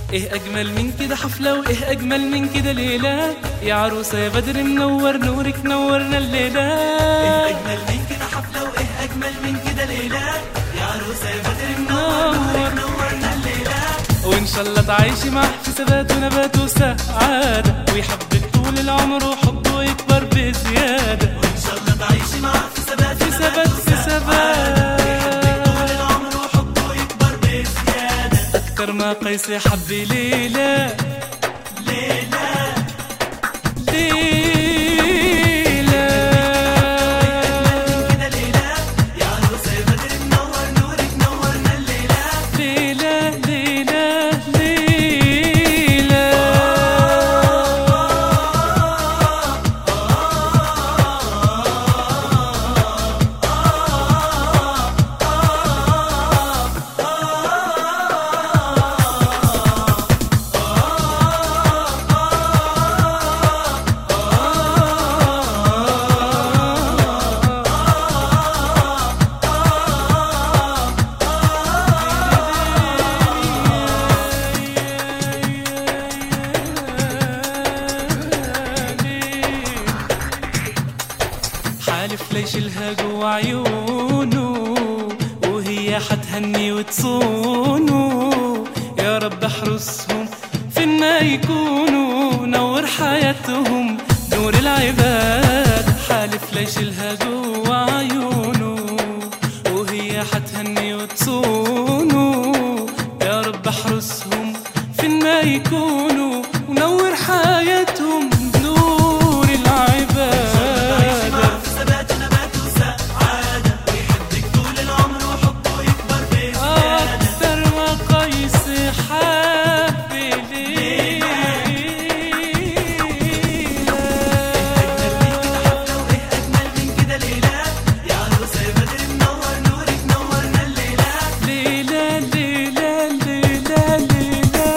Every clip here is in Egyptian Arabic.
ايه اجمل من كده حفلة وايه اجمل من كده ليلة يا عروسة يا بدر منور نورك نورنا الليلة ايه اجمل من كده حفله وايه اجمل من كده ليله يا عروسه يا بدر منور نورك نورنا الليله وان شاء الله تعيشي معاه في ثبات ونبات وسعادة ويحبك طول العمر وحبه يكبر بزيادة وان شاء الله تعيشي معاه في ثبات في ثبات في ثبات طول العمر وحبه يكبر بزياده أذكر ما قيس حب ليلى ليله ليلى كده ليله يا عروسه يا بدر منور نورك نورنا الليله ليلى ليلى ليلى حالف ليش الها جوا عيونه وهي حتهني وتصونه يا رب احرسهم فين ما يكونوا نور حياتهم نور العباد حالف ليش الها جوا عيونه وهي حتهني وتصونه يا رب احرسهم فين ما يكونوا ونور حياتهم بنور تعيشي العباد معاه في ثبات ونبات وسعاده ويحبك طول العمر وحبه يكبر بزياده أكثر ما قيس حب ليلى وايه اجمل من كده ليله يا عروسه يا بدر منور نورك نورنا الليله ليلى ليلى ليلى ليلى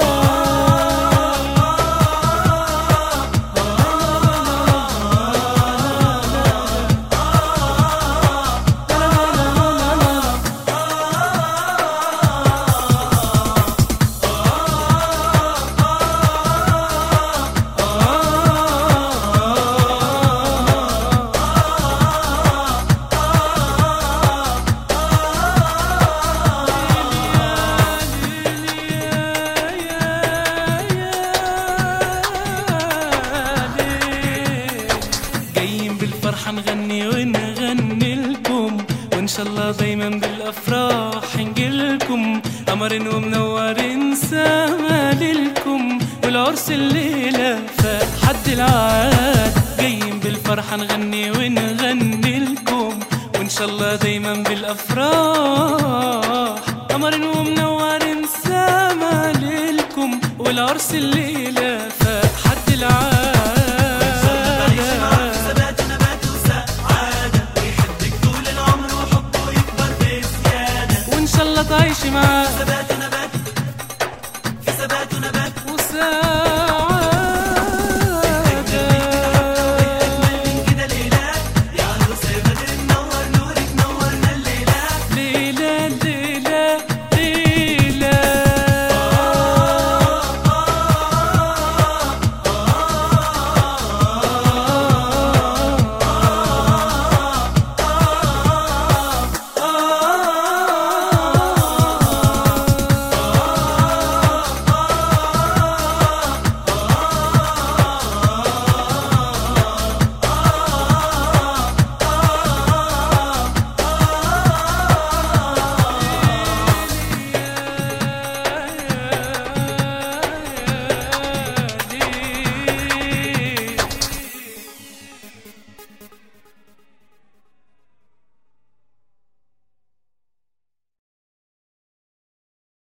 جايين بالفرحة نغني ونغني لكم وإن شاء الله دايما بالأفراح نجيلكم قمر ومنور سما لكم والعرس الليلة فحد العاد جايين بالفرحة نغني ونغني لكم وإن شاء الله دايما بالأفراح قمر ومنور سما لكم والعرس الليلة فحد تعيشي معاه في العاد ثبات ونبات وسعاده ويحبك طول العمر وحبه يكبر بزياده وان شاء الله تعيشي معاه ثبات